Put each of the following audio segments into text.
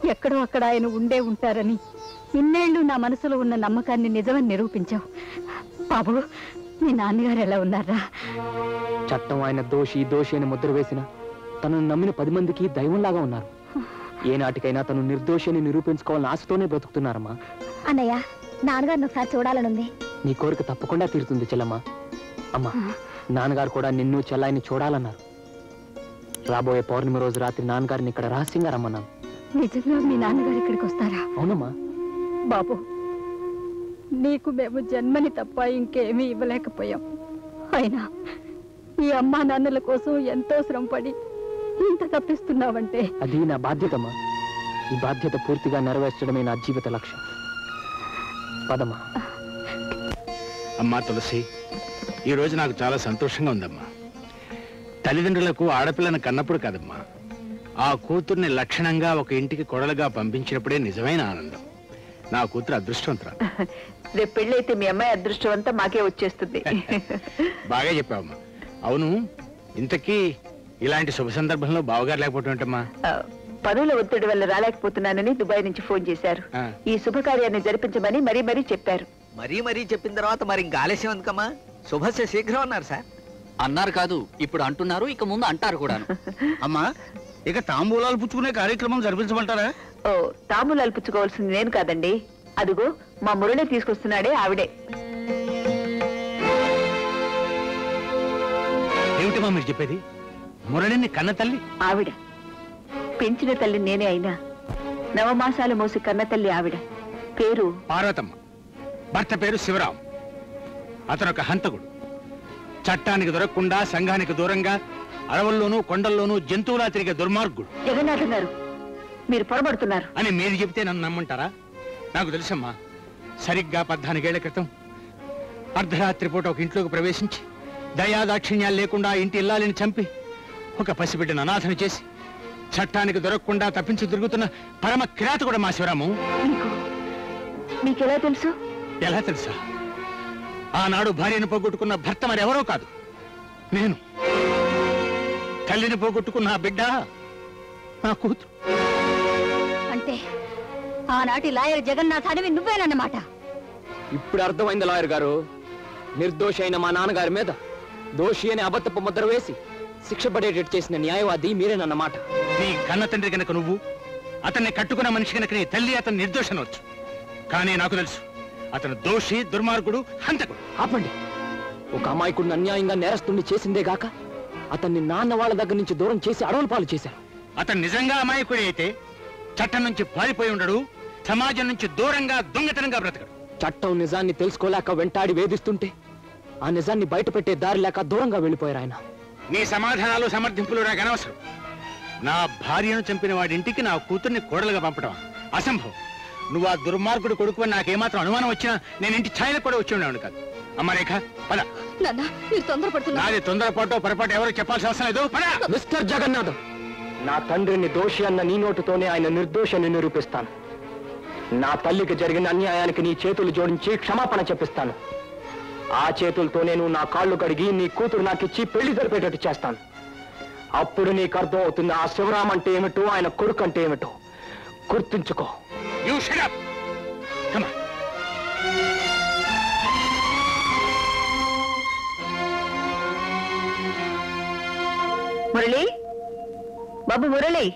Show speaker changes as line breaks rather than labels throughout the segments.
ఎక్కడో అక్కడ ఆయన ఉండే ఉంటారని ఇన్నేళ్లు నా మనసులో ఉన్న నమ్మకాన్ని నిజమని నిరూపించావు బాబు మీ నాన్నగారు ఎలా ఉన్నారా
చట్టం ఆయన దోషి దోషి అని ముద్ర వేసిన తనను నమ్మిన పది మందికి దైవంలాగా ఉన్నారు ఏనాటికైనా తను నిర్దోషి అని నిరూపించుకోవాలని ఆశతోనే బ్రతుకుతున్నారమ్మా
అన్నయ్య నాన్నగారిని ఒకసారి చూడాలనుంది
నీ కోరిక తప్పకుండా తీరుతుంది చెల్లమ్మ అమ్మా నాన్నగారు కూడా నిన్ను చెల్లాయిని చూడాలన్నారు రాబోయే పౌర్ణమి రోజు రాత్రి నాన్నగారిని ఇక్కడ రహస్యంగా రమ్మన్నాను
నిజంగా మీ నాన్నగారు ఇక్కడికి వస్తారా
అవునమ్మా
బాబు నీకు మేము జన్మని తప్ప ఇంకేమీ ఇవ్వలేకపోయాం అయినా ఈ అమ్మా నాన్నల కోసం ఎంతో శ్రమపడి ఇంత తప్పిస్తున్నావంటే
అది నా బాధ్యతమ్మా ఈ బాధ్యత పూర్తిగా నెరవేర్చడమే నా జీవిత లక్ష్యం పదమ్మా
అమ్మా తులసి ఈ రోజు నాకు చాలా సంతోషంగా ఉందమ్మా తల్లిదండ్రులకు ఆడపిల్లను కన్నప్పుడు కాదమ్మా ఆ కూతుర్ని లక్షణంగా ఒక ఇంటికి కొడలుగా పంపించినప్పుడే నిజమైన ఆనందం నా కూతురు అదృష్టవంతురా
రేపు పెళ్ళైతే మీ అమ్మాయి అదృష్టం అంతా మాకే వచ్చేస్తుంది
బాగా చెప్పావమ్మా అవును ఇంతకీ ఇలాంటి శుభ సందర్భంలో బావగారు లేకపోవటం ఏంటమ్మా
ఆ, పనుల ఒత్తిడి వల్ల రాలేకపోతున్నానని దుబాయ్ నుంచి ఫోన్ చేశారు
ఆ.
ఈ శుభకార్యాన్ని జరిపించమని మరీ మరీ చెప్పారు
మరీ మరీ చెప్పిన తర్వాత మరి ఇంకా ఆలస్యం ఎందుకమ్మా శుభస్య శీఘ్రం అన్నారు సార్
అన్నారు కాదు ఇప్పుడు అంటున్నారు ఇక ముందు అంటారు కూడాను
అమ్మా ఇక తాంబూలాలు పుచ్చుకునే కార్యక్రమం జరిపించమంటారా
ఓ తాంబూలాలు పుచ్చుకోవాల్సింది నేను కాదండి అదిగో మా మురళి తీసుకొస్తున్నాడే ఆవిడే
ఏమిటమ్మా మీరు చెప్పేది మురళిని కన్న తల్లి
ఆవిడ పెంచిన తల్లి నేనే అయినా నవమాసాలు మోసి కన్న తల్లి ఆవిడ పేరు
పార్వతమ్మ భర్త పేరు శివరాం అతను ఒక హంతకుడు చట్టానికి దొరకకుండా సంఘానికి దూరంగా అడవుల్లోనూ కొండల్లోనూ జంతువులా తిరిగే దుర్మార్గుడు
జగన్నాథం గారు మీరు పొరబడుతున్నారు
అని మీరు చెప్తే నన్ను నమ్మంటారా నాకు తెలుసమ్మా సరిగ్గా పద్నాలుగేళ్ల క్రితం అర్ధరాత్రి పూట ఒక ఇంట్లోకి ప్రవేశించి దయాదాక్షిణ్యాలు లేకుండా ఆ ఇంటి ఇల్లాలిని చంపి ఒక పసిబిడ్డను అనాథన చేసి చట్టానికి దొరకకుండా తప్పించి తిరుగుతున్న పరమ కిరాతకుడు మా శివరాము
మీకు మీకెలా తెలుసు
ఎలా తెలుసా ఆనాడు భార్యను పోగొట్టుకున్న భర్త మరెవరో కాదు నేను తల్లిని పోగొట్టుకున్న ఆ బిడ్డ నా కూతురు
అంటే ఆనాటి లాయర్ జగన్నాథానివి నువ్వేనన్నమాట
ఇప్పుడు అర్థమైంది లాయర్ గారు నిర్దోషి అయిన మా నాన్నగారి మీద దోషి అని అబద్ధపు ముద్ర వేసి శిక్ష పడేటట్టు చేసిన న్యాయవాది మీరేనన్నమాట
నీ కన్న తండ్రి కనుక నువ్వు అతన్ని కట్టుకున్న మనిషి కనుక నీ తల్లి అతను నిర్దోషనవచ్చు కానీ నాకు తెలుసు అతను దోషి దుర్మార్గుడు హంతకుడు
ఆపండి ఒక అమాయకుడిని అన్యాయంగా నేరస్తుని చేసిందే గాక అతన్ని నాన్న వాళ్ళ దగ్గర నుంచి దూరం చేసి అడవుల పాలు చేశారు
అతను నిజంగా అమాయకుడి అయితే చట్టం నుంచి పారిపోయి ఉండడు సమాజం నుంచి దూరంగా దొంగతనంగా బ్రతకడు
చట్టం నిజాన్ని తెలుసుకోలేక వెంటాడి వేధిస్తుంటే ఆ నిజాన్ని బయటపెట్టే దారి లేక దూరంగా వెళ్ళిపోయారు ఆయన
నీ సమాధానాలు సమర్థింపులు నాకు అనవసరం నా భార్యను చంపిన వాడి ఇంటికి నా కూతుర్ని కోడలుగా పంపడం అసంభవం నువ్వు ఆ దుర్మార్గుడు కొడుకు అని నాకేమాత్రం అనుమానం వచ్చినా నేను ఇంటి ఛాయలకు కూడా వచ్చి ఉండేవాడు కాదు అమ్మ రేఖ పద
నాన్న మీరు తొందరపడుతున్నారు
నాది తొందరపాటు పొరపాటు ఎవరు చెప్పాల్సిన అవసరం లేదు పద
మిస్టర్ జగన్నాథం నా తండ్రిని దోషి అన్న నీ నోటుతోనే ఆయన నిర్దోషాన్ని నిరూపిస్తాను నా తల్లికి జరిగిన అన్యాయానికి నీ చేతులు జోడించి క్షమాపణ చెప్పిస్తాను ఆ చేతులతో నేను నా కాళ్ళు కడిగి నీ కూతురు నాకిచ్చి పెళ్లి జరిపేటట్టు చేస్తాను అప్పుడు నీకు అర్థం అవుతుంది ఆ శివరాం అంటే ఏమిటో ఆయన కొడుకు అంటే ఏమిటో గుర్తుంచుకో
యూ షడప్ కమా
మురళి బాబు మురళి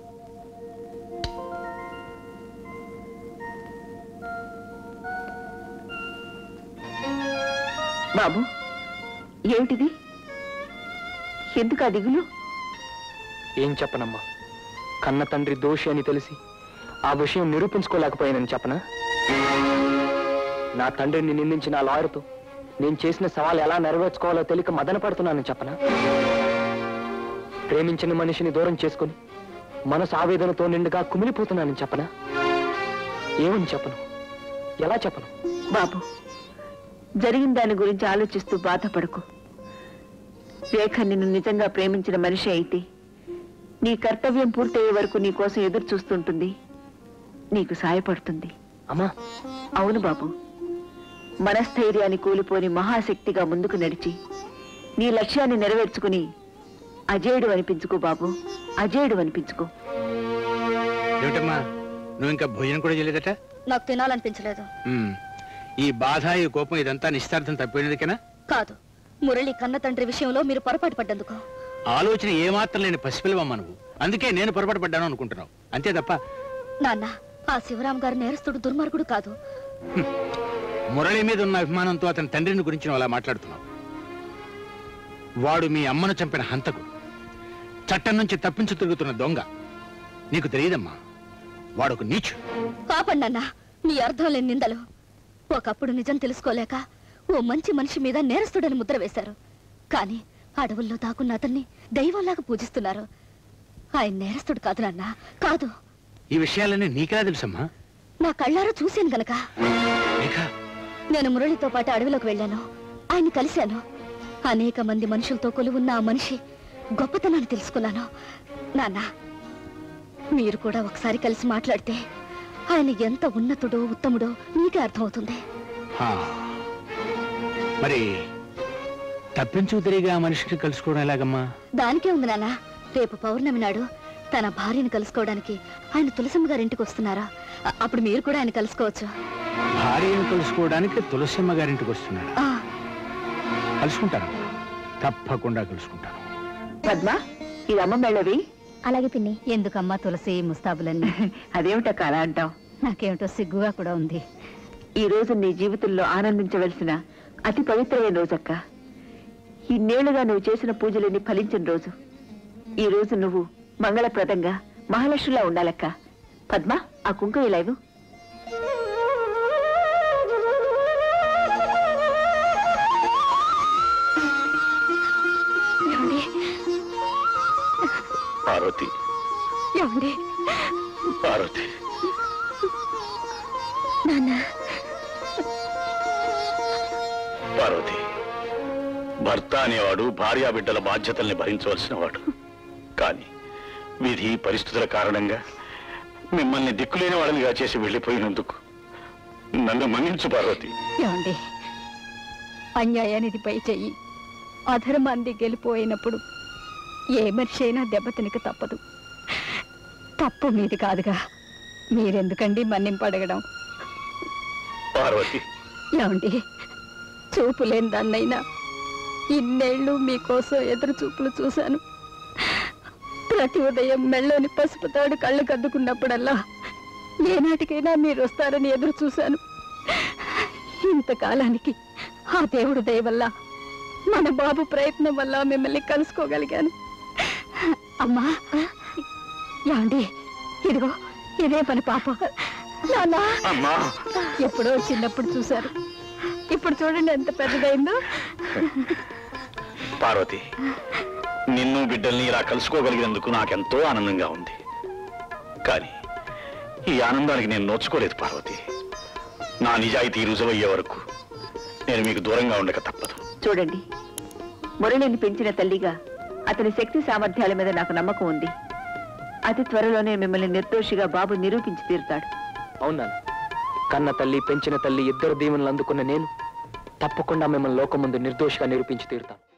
బాబు ఏమిటిది ఎందుకు ఆ దిగులు
ఏం చెప్పనమ్మా కన్న తండ్రి దోషి అని తెలిసి ఆ విషయం నిరూపించుకోలేకపోయానని చెప్పనా నా తండ్రిని నిందించిన ఆ లాయర్తో నేను చేసిన సవాల్ ఎలా నెరవేర్చుకోవాలో తెలియక మదన పడుతున్నానని చెప్పనా ప్రేమించిన మనిషిని దూరం చేసుకుని మనసు ఆవేదనతో నిండుగా కుమిలిపోతున్నానని చెప్పనా ఏమని చెప్పను ఎలా చెప్పను
బాబు జరిగిన దాని గురించి ఆలోచిస్తూ బాధపడకు రేఖ నిన్ను నిజంగా ప్రేమించిన మనిషి అయితే నీ కర్తవ్యం పూర్తయ్యే వరకు నీ కోసం ఎదురు చూస్తుంటుంది నీకు సాయపడుతుంది
అమ్మా
అవును బాబు మనస్థైర్యాన్ని కూలిపోని మహాశక్తిగా ముందుకు నడిచి నీ లక్ష్యాన్ని నెరవేర్చుకుని అజేయుడు అనిపించుకో బాబు అజేయుడు అనిపించుకో
ఏమిటమ్మా నువ్వు ఇంకా భోజనం కూడా చేయలేదట
నాకు తినాలనిపించలేదు
ఉమ్. ఈ బాధ ఈ కోపం ఇదంతా నిశ్చార్థం తప్పిపోయినదికేనా
కాదు మురళి కన్న తండ్రి విషయంలో మీరు పొరపాటు పడ్డందుకు
ఆలోచన ఏమాత్రం లేని పసిపిల్లవమ్మ నువ్వు అందుకే నేను పొరపాటు పడ్డాను అనుకుంటున్నావు అంతే తప్ప
నాన్న ఆ శివరాం గారు నేరస్తుడు దుర్మార్గుడు కాదు
మురళి మీద ఉన్న అభిమానంతో అతని తండ్రిని గురించి నువ్వు అలా మాట్లాడుతున్నావు వాడు మీ అమ్మను చంపిన హంతకుడు చట్టం నుంచి తప్పించు తిరుగుతున్న దొంగ నీకు తెలియదమ్మా వాడు ఒక నీచు
పాపండి అన్న మీ అర్థం లేని నిందలు ఒకప్పుడు నిజం తెలుసుకోలేక ఓ మంచి మనిషి మీద నేరస్తుడని ముద్ర వేశారు కానీ అడవుల్లో దాక్కున్న అతన్ని దైవంలాగా పూజిస్తున్నారు ఆయన నేరస్తుడు కాదు నాన్న కాదు
ఈ విషయాలన్నీ నీకెలా తెలుసమ్మా
నా కళ్ళారా చూశాను గనక
రేఖ
నేను మురళితో పాటు అడవిలోకి వెళ్ళాను ఆయన్ని కలిశాను అనేక మంది మనుషులతో కొలువున్న ఆ మనిషి గొప్పతనాన్ని తెలుసుకున్నాను నాన్న మీరు కూడా ఒకసారి కలిసి మాట్లాడితే ఆయన ఎంత ఉన్నతుడో ఉత్తముడో మీకే అర్థమవుతుంది
హా. మరి తప్పించు తిరిగి ఆ మనిషిని కలుసుకోవడం ఎలాగమ్మా
దానికే ఉంది నాన్న రేపు పౌర్ణమి నాడు తన భార్యను కలుసుకోవడానికి ఆయన తులసమ్మ గారింటికి వస్తున్నారా అ- అప్పుడు మీరు కూడా ఆయన కలుసుకోవచ్చు
భార్యను కలుసుకోవడానికి తులసిమ్మ గారింటికి వస్తున్నాడు
ఆ,
కలుసుకుంటాను తప్పకుండా కలుసుకుంటాను
పద్మ ఇది అమ్మ మెళ్ళవి
అలాగే పిన్ని
ఎందుకమ్మా తులసి ముస్తాబులన్నీ
అదేమిటక్క అలా అంటావు
నాకేమిటో సిగ్గుగా కూడా ఉంది
ఈ రోజు నీ జీవితంలో ఆనందించవలసిన అతి పవిత్రమైన రోజక్క ఇన్నేళ్లుగా నువ్వు చేసిన పూజలన్నీ ఫలించిన రోజు ఈ రోజు నువ్వు మంగళప్రదంగా మహాలక్ష్మిలా ఉండాలక్క పద్మ ఆ కుంకుమ ఇలా ఇవ్వు.
ఏమండి
పార్వతి
ఏమండి
పార్వతి
నాన్న
పార్వతి భర్త అనేవాడు భార్యా బిడ్డల బాధ్యతల్ని భరించవలసిన వాడు కానీ విధి పరిస్థితుల కారణంగా మిమ్మల్ని దిక్కులేని వాళ్ళనిగా చేసి వెళ్ళిపోయినందుకు నన్ను మన్నించు పార్వతి
ఏమండి అన్యాయానికి పై చెయ్యి అధర్మాన్ని గెలిపోయినప్పుడు ఏ మనిషి అయినా దెబ్బతినక తప్పదు తప్పు మీది కాదుగా మీరెందుకండి మన్నింపు అడగడం
పార్వతి
ఏమండి చూపు లేని దాన్నైనా ఇన్నేళ్ళు మీకోసం ఎదురు చూపులు చూశాను ప్రతి ఉదయం మెళ్ళోని పసుపు తాడు కళ్ళు కద్దుకున్నప్పుడల్లా ఏనాటికైనా మీరు వస్తారని ఎదురు చూశాను ఇంతకాలానికి ఆ దేవుడు దయ వల్ల మన బాబు ప్రయత్నం వల్ల మిమ్మల్ని కలుసుకోగలిగాను అమ్మా ఏమండి ఇదిగో ఇదే పని పాప నాన్నా
అమ్మా
ఎప్పుడో చిన్నప్పుడు చూశారు ఇప్పుడు చూడండి ఎంత పెద్దదైందో
పార్వతి నిన్ను బిడ్డల్ని ఇలా కలుసుకోగలిగినందుకు నాకెంతో ఆనందంగా ఉంది కానీ ఈ ఆనందానికి నేను నోచుకోలేదు పార్వతి నా నిజాయితీ రుజువయ్యే వరకు నేను మీకు దూరంగా ఉండక తప్పదు
చూడండి మురళిని పెంచిన తల్లిగా అతని శక్తి సామర్థ్యాల మీద నాకు నమ్మకం ఉంది అతి త్వరలోనే మిమ్మల్ని నిర్దోషిగా బాబు నిరూపించి తీరుతాడు
అవునా కన్న తల్లి పెంచిన తల్లి ఇద్దరు దీవెనలు అందుకున్న నేను తప్పకుండా మిమ్మల్ని లోకం ముందు నిర్దోషిగా నిరూపించి తీరుతాను